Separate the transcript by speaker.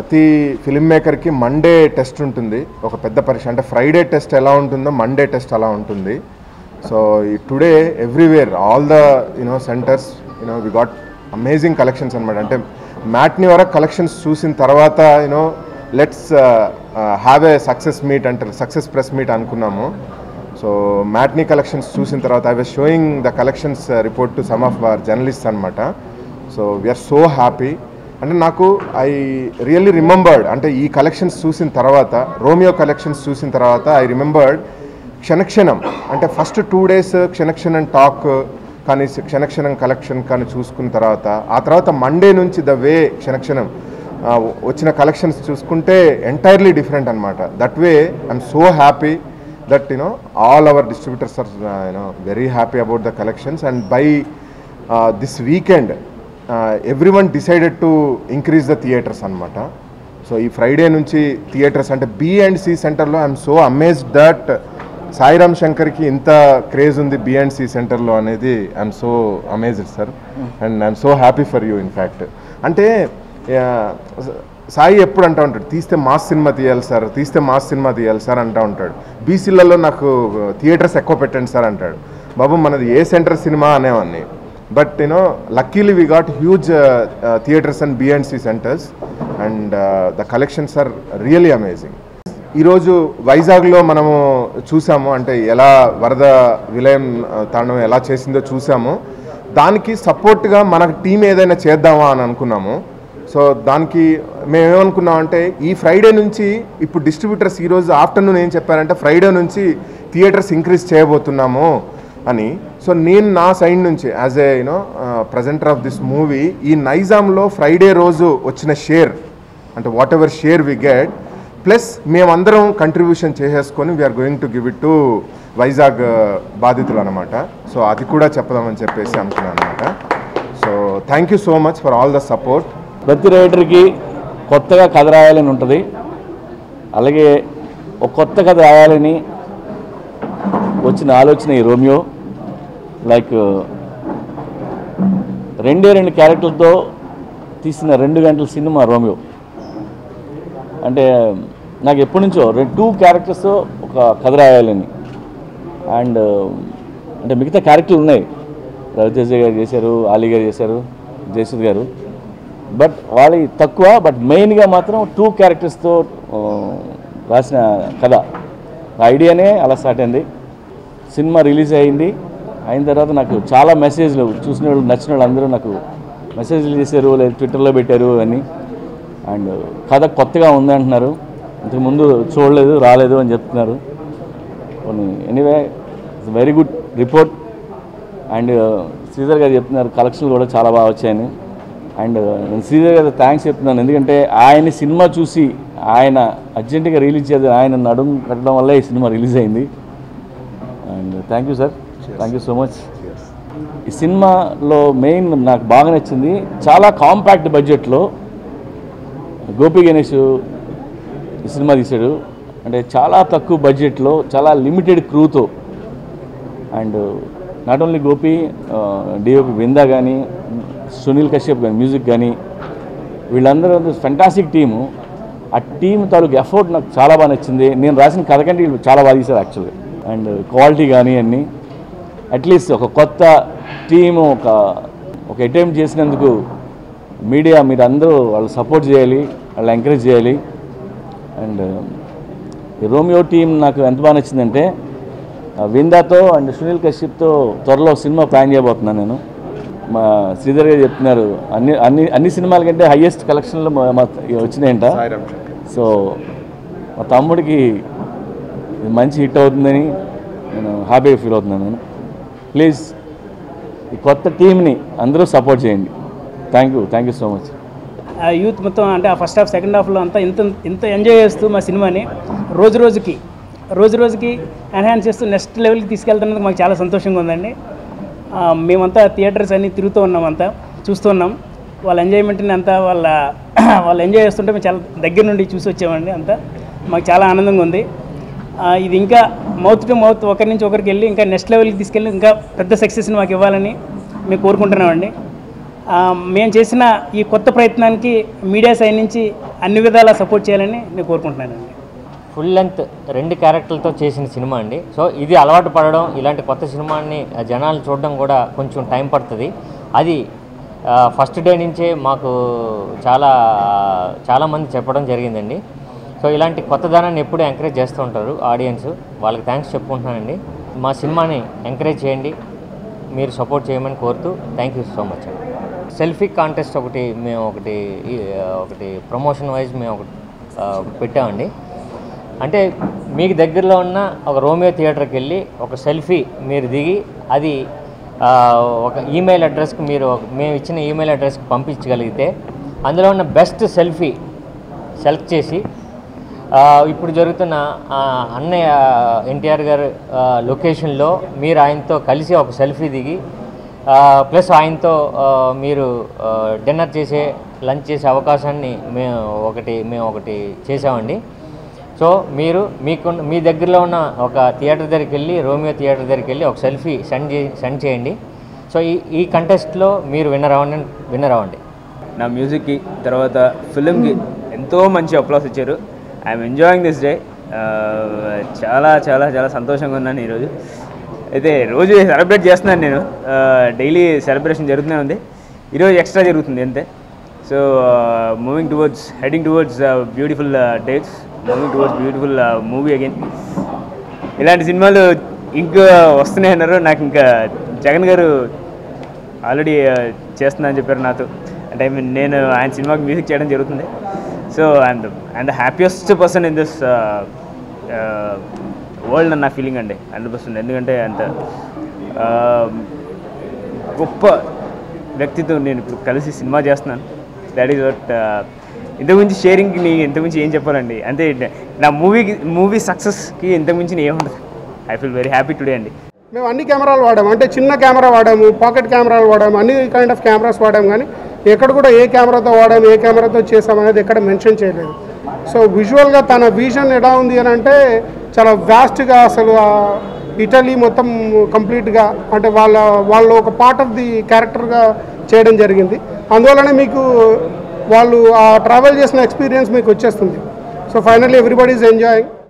Speaker 1: ప్రతి film మేకర్కి Monday test ఉంటుంది ఒక పెద్ద పరీక్ష అంటే ఫ్రైడే టెస్ట్ ఎలా ఉంటుందో మండే టెస్ట్ అలా ఉంటుంది సో ఈ today everywhere all the you know centres you know we got amazing collections అనమాట అంటే మ్యాట్ని వరకు కలెక్షన్స్ చూసిన తర్వాత you know let's have a success meet అంటారు సక్సెస్ ప్రెస్ మీట్ అనుకున్నాము సో మ్యాట్నీ కలెక్షన్స్ చూసిన తర్వాత I was showing the collections report to some of our journalist అనమాట సో వీఆర్ సో హ్యాపీ అంటే నాకు ఐ రియల్లీ రిమెంబర్డ్ అంటే ఈ కలెక్షన్స్ చూసిన తర్వాత రోమియో కలెక్షన్స్ చూసిన తర్వాత ఐ రిమెంబర్డ్ క్షణక్షణం అంటే ఫస్ట్ టూ డేస్ క్షణక్షణం టాక్ కానీ క్షణక్షణం కలెక్షన్ కానీ చూసుకున్న తర్వాత ఆ తర్వాత మండే నుంచి ద వే క్షణక్షణం ఆ, వచ్చిన కలెక్షన్స్ చూసుకుంటే ఎంటైర్లీ డిఫరెంట్ అనమాట that way I'm so happy that you know all our distributors are you know very happy about the collections and by this weekend everyone decided to increase the theatres అనమాట so ఈ Friday నుంచి theatres అంటే B and C సెంటర్లో I'm so amazed that Sairam శంకర్కి ఇంత craze ఉంది B and C సెంటర్లో అనేది I'm so amazed sir and I'm so happy for you in fact అంటే ఆ, సాయి ఎప్పుడు అంటూ ఉంటాడు తీస్తే మాస్ సినిమా తీయాలి సార్ తీస్తే మాస్ సినిమా తీయాలి సార్ అంటూ ఉంటాడు బీసీలలో నాకు థియేటర్స్ ఎక్కువ పెట్టండి సార్ అంటాడు బాబు మనది ఏ సెంటర్ సినిమా అనేవాడిని but you know luckily we got huge theatres and B and C centres and the collections are really amazing ఈరోజు వైజాగ్లో మనము చూసాము అంటే ఎలా వరద విలయం ఆ, తాండవం ఎలా చేసిందో చూసాము దానికి సపోర్ట్గా మన టీం ఏదైనా చేద్దామా అని అనుకున్నాము సో దానికి మేము ఏమనుకున్నామంటే ఈ ఫ్రైడే నుంచి ఇప్పుడు డిస్ట్రిబ్యూటర్స్ ఈరోజు ఆఫ్టర్నూన్ ఏం చెప్పారంటే ఫ్రైడే నుంచి థియేటర్స్ ఇంక్రీజ్ చేయబోతున్నాము అని సో నేను నా సైడ్ నుంచి as a you know presenter of this movie ఈ నైజాంలో ఫ్రైడే రోజు వచ్చిన షేర్ అంటే whatever share we get plus మేమందరం కంట్రిబ్యూషన్ చేసేసుకొని we are going to give it to Vizag బాధితులు అనమాట సో అది కూడా చెప్పదామని చెప్పేసి అనుకున్నాను అనమాట so thank you so much for all the support
Speaker 2: ప్రతి రైటర్కి కొత్తగా కథ రాయాలని ఉంటుంది అలాగే ఒక కొత్త కథ రాయాలని వచ్చిన ఆలోచన ఈ రోమియో లైక్ రెండే రెండు క్యారెక్టర్లతో తీసిన రెండు గంటల సినిమా రోమియో అంటే నాకు ఎప్పటి నుంచో రెండు టూ క్యారెక్టర్స్తో ఒక కథ రాయాలని అండ్ అంటే మిగతా క్యారెక్టర్లు ఉన్నాయి రవితేజ గారు చేశారు ఆలీ గారు చేశారు జయసుద్ గారు బట్ వాళ్ళ తక్కువ బట్ మెయిన్గా మాత్రం టూ క్యారెక్టర్స్తో రాసిన కథ ఆ ఐడియానే అలా స్టార్ట్ అయింది సినిమా రిలీజ్ అయింది అయిన తర్వాత నాకు చాలా మెసేజ్లు చూసిన వాళ్ళు నచ్చిన వాళ్ళు అందరూ నాకు మెసేజ్లు చేశారు లేదా ట్విట్టర్లో పెట్టారు అని అండ్ కథ కొత్తగా ఉంది అంటున్నారు ఇంతకుముందు చూడలేదు రాలేదు అని చెప్తున్నారు కొన్ని anyway it's very good report and Sridhar garu చెప్తున్నారు కలెక్షన్లు కూడా చాలా బాగా వచ్చాయని అండ్ నేను శ్రీధర్ గారు థ్యాంక్స్ చెప్తున్నాను ఎందుకంటే ఆయన సినిమా చూసి ఆయన అర్జెంటుగా రిలీజ్ చేద్దాం ఆయన నడుము కట్టడం వల్ల ఈ సినిమా రిలీజ్ అయింది and thank you sir thank you so much ఈ సినిమాలో మెయిన్ నాకు బాగా నచ్చింది చాలా కాంపాక్ట్ బడ్జెట్లో గోపి గణేష్ ఈ సినిమా తీశాడు అంటే చాలా తక్కువ బడ్జెట్లో చాలా లిమిటెడ్ క్రూతో and not only Gopi DOP Vinda కానీ సునీల్ కశ్యప్ కానీ మ్యూజిక్ కానీ వీళ్ళందరూ ఫెంటాస్టిక్ టీము ఆ టీం తాలూకు ఎఫర్ట్ నాకు చాలా బాగా నచ్చింది నేను రాసిన కథ కంటే వీళ్ళు చాలా బాగా తీశారు యాక్చువల్గా అండ్ క్వాలిటీ కానీ అన్నీ అట్లీస్ట్ ఒక కొత్త టీము ఒక ఒక అటెంప్ట్ చేసినందుకు మీడియా మీరు అందరూ వాళ్ళు సపోర్ట్ చేయాలి వాళ్ళు ఎంకరేజ్ చేయాలి అండ్ ఈ రోమియో టీం నాకు ఎంత బాగా నచ్చిందంటే ఆ విందాతో అండ్ సునీల్ కశ్యప్తో త్వరలో సినిమా ప్లాన్ చేయబోతున్నాను నేను మా శ్రీధర్ గారు చెప్తున్నారు అన్ని అన్ని అన్ని సినిమాల కంటే హయ్యెస్ట్ కలెక్షన్లు మా మా వచ్చినాయంట సో మా తమ్ముడికి ఇది మంచి హిట్ అవుతుందని నేను హ్యాపీగా ఫీల్ అవుతున్నాను నేను ప్లీజ్ ఈ కొత్త టీంని అందరూ సపోర్ట్ చేయండి thank you thank you so much
Speaker 3: ఆ యూత్ మొత్తం అంటే ఆ ఫస్ట్ హాఫ్ సెకండ్ హాఫ్లో అంతా ఇంత ఇంత ఎంజాయ్ చేస్తూ మా సినిమాని రోజు రోజుకి రోజు రోజుకి ఎన్హాన్స్ చేస్తూ నెక్స్ట్ లెవెల్కి తీసుకెళ్తున్నందుకు మాకు చాలా సంతోషంగా ఉందండి ఆ, మేమంతా థియేటర్స్ అన్ని తిరుగుతూ ఉన్నాం అంతా చూస్తూ ఉన్నాం వాళ్ళ ఎంజాయ్మెంట్ని అంతా వాళ్ళ వాళ్ళు ఎంజాయ్ చేస్తుంటే మేము చాలా దగ్గర నుండి చూసి వచ్చామండి అంతా మాకు చాలా ఆనందంగా ఉంది ఆ, ఇది ఇంకా మౌత్ టు మౌత్ ఒకరి నుంచి ఒకరికి వెళ్ళి ఇంకా నెక్స్ట్ లెవెల్కి తీసుకెళ్ళి ఇంకా పెద్ద సక్సెస్ని మాకు ఇవ్వాలని మేము కోరుకుంటున్నామండి ఆ, మేము చేసిన ఈ కొత్త ప్రయత్నానికి మీడియా సైడ్ నుంచి అన్ని విధాలా సపోర్ట్ చేయాలని నేను కోరుకుంటున్నానండి
Speaker 4: ఫుల్ లెంత్ రెండు క్యారెక్టర్లతో చేసిన సినిమా అండి సో ఇది అలవాటు పడడం ఇలాంటి కొత్త సినిమాని ఆ, జనాలు చూడడం కూడా కొంచెం టైం పడుతుంది అది ఆ, ఫస్ట్ డే నుంచే మాకు చాలా చాలామంది చెప్పడం జరిగిందండి సో ఇలాంటి కొత్తదనాన్ని ఎప్పుడూ ఎంకరేజ్ చేస్తూ ఉంటారు ఆడియన్స్ వాళ్ళకి థ్యాంక్స్ చెప్పుకుంటున్నానండి మా సినిమాని ఎంకరేజ్ చేయండి మీరు సపోర్ట్ చేయమని కోరుతూ థ్యాంక్ యూ సో మచ్ అండి సెల్ఫీ కాంటెస్ట్ ఒకటి మేము ఒకటి ఈ, ఒకటి ప్రమోషన్ వైజ్ మేము ఒకటి ఆ, ఒకటి పెట్టామండి అంటే మీకు దగ్గరలో ఉన్న ఒక రోమియో థియేటర్కి వెళ్ళి ఒక సెల్ఫీ మీరు దిగి అది ఆ, ఒక ఈమెయిల్ అడ్రస్కి మీరు ఒక- మేము ఇచ్చిన ఈమెయిల్ అడ్రస్కి పంపించగలిగితే అందులో ఉన్న బెస్ట్ సెల్ఫీ సెలెక్ట్ చేసి ఆ, ఇప్పుడు జరుగుతున్న ఆ, అన్నయ్య ఎన్టీఆర్ గారు ఆ, లొకేషన్లో మీరు ఆయనతో కలిసి ఒక సెల్ఫీ దిగి ఆ, ప్లస్ ఆయనతో ఆ, మీరు ఆ, డిన్నర్ చేసే లంచ్ చేసే అవకాశాన్ని మేము ఒకటి మేము ఒకటి చేసామండి సో మీరు మీకు మీ దగ్గరలో ఉన్న ఒక థియేటర్ దగ్గరికి వెళ్ళి రోమియో థియేటర్ దగ్గరికి వెళ్ళి ఒక సెల్ఫీ సెండ్ చే సెండ్ చేయండి సో ఈ ఈ కంటెస్ట్లో మీరు విన్నర్ అవ్వండి విన్నర్ అవ్వండి
Speaker 5: నా మ్యూజిక్కి తర్వాత ఫిలింకి ఎంతో మంచి అప్లాస్ ఇచ్చారు ఐఎమ్ ఎంజాయింగ్ దిస్ డే చాలా చాలా చాలా సంతోషంగా ఉన్నాను ఈరోజు అయితే రోజు సెలబ్రేట్ చేస్తున్నాను నేను డైలీ సెలబ్రేషన్ జరుగుతూనే ఉంది ఈరోజు ఎక్స్ట్రా జరుగుతుంది అంతే so moving towards heading towards beautiful dates moving towards beautiful movie again ఇలాంటి సినిమాలు ఇంకా వస్తున్నాయి అన్నారు నాకు ఇంకా జగన్ గారు ఆల్రెడీ చేస్తున్నా అని చెప్పారు నాతో అంటే ఐ మీన్ నేను ఆయన సినిమాకి మ్యూజిక్ చేయడం జరుగుతుంది so and and the happiest person in this world అని నా ఫీలింగ్ అండి హండ్రెడ్ పర్సెంట్ ఎందుకంటే అంత uh, గొప్ప వ్యక్తితో నేను ఇప్పుడు కలిసి సినిమా చేస్తున్నాను దాట్ ఈస్ వాట్ ఇంతకుమించి షేరింగ్కి నీ ఇంతకుమించి ఏం చెప్పాలండి అంతే నా మూవీకి మూవీ సక్సెస్కి ఇంతకుమించి నేను ఏముండదు I feel very happy today అండి
Speaker 6: మేము అన్ని కెమెరాలు వాడాము అంటే చిన్న కెమెరా వాడాము పాకెట్ కెమెరాలు వాడాము అన్ని కైండ్ ఆఫ్ కెమెరాస్ వాడాము కానీ ఎక్కడ కూడా ఏ కెమెరాతో వాడాము ఏ కెమెరాతో చేసాం అనేది ఎక్కడ మెన్షన్ చేయలేదు సో విజువల్గా తన విజన్ ఎలా ఉంది అని అంటే చాలా వ్యాస్ట్గా అసలు ఆ ఇటలీ మొత్తం కంప్లీట్గా అంటే వాళ్ళ వాళ్ళు ఒక పార్ట్ ఆఫ్ ది క్యారెక్టర్గా చేయడం జరిగింది అందువల్లనే మీకు వాళ్ళు ఆ ట్రావెల్ చేసిన ఎక్స్పీరియన్స్ మీకు వచ్చేస్తుంది so finally everybody is enjoying